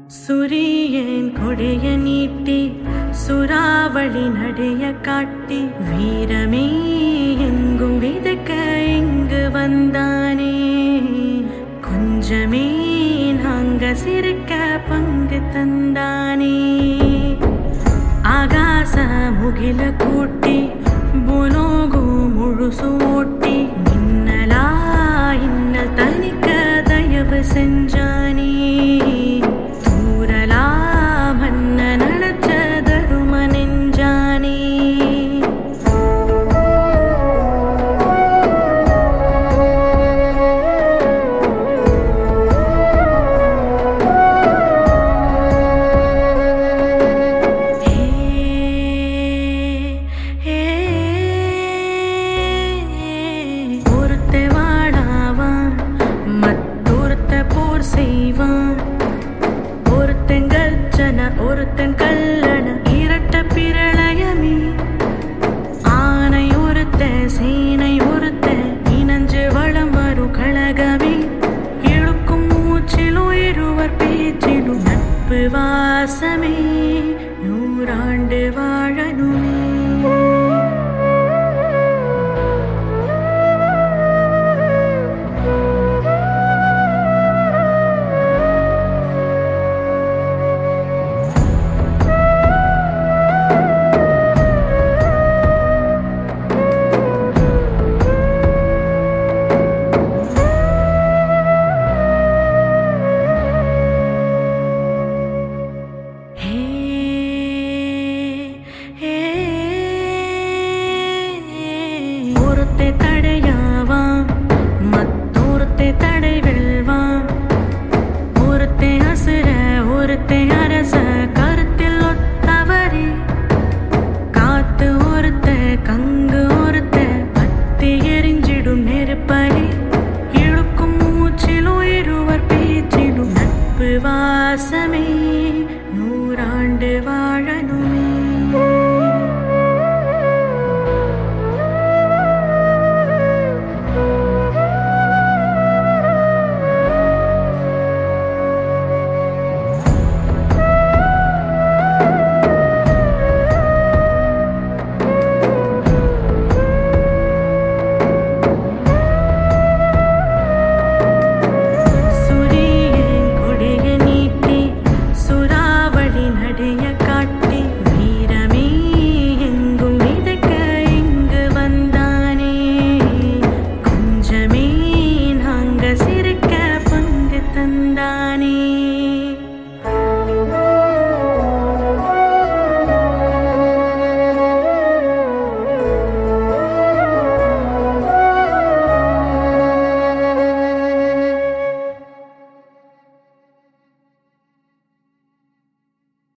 சுரியன் கொடைய நீட்டி சுறாவளி நடைய காட்டி வீரமே எங்கும் விதக்க இங்கு வந்தானே கொஞ்சமே நாங்க சிரிக்க பங்கு தந்தானே ஆகாச முகில கூட்டி புனோகு முழுசு ஓட்டி மின்னலா இன்னல் தனிக்க தயவு செஞ்சானே தூரலா மன்ன நடச்ச தரும நெஞ்சானே ஒருத்த வாடாவான் மற்றொருத்த போர் செய்வான் ஒருத்தன் கர்ஜன ஒருத்தன் கல்லண இரட்ட பிரளயமே ஆனை ஒருத்த சேனை ஒருத்த இனஞ்சு வளம் வரும் கழகமே இழுக்கும் மூச்சிலும் இருவர் பேச்சிலும் நட்பு வாசமே நூறாண்டு வாழணுமே ஹே ஹே ஒருத்தை தடையாவான் மத்தொருத்தை தடை வெல்வான் ஒருத்தை அசுர ஒருத்தை அரச கருத்தில் ஒத்தவரே காத்து ஒருத்த கங்கு ஒருத்த பத்தி எரிஞ்சிடும் நெருப்பலி இழுக்கும் மூச்சிலும் இருவர் பேச்சிலும் நட்பு வாசமே நூறாண்டு வாழணுமே சுரியன் கொடைய நீட்டி சுறாவளி நடைய காட்டி வீரமே எங்கும் விதக்க இங்கு வந்தானே கொஞ்சமே நாங்க சிரிக்க பங்கு தந்தானே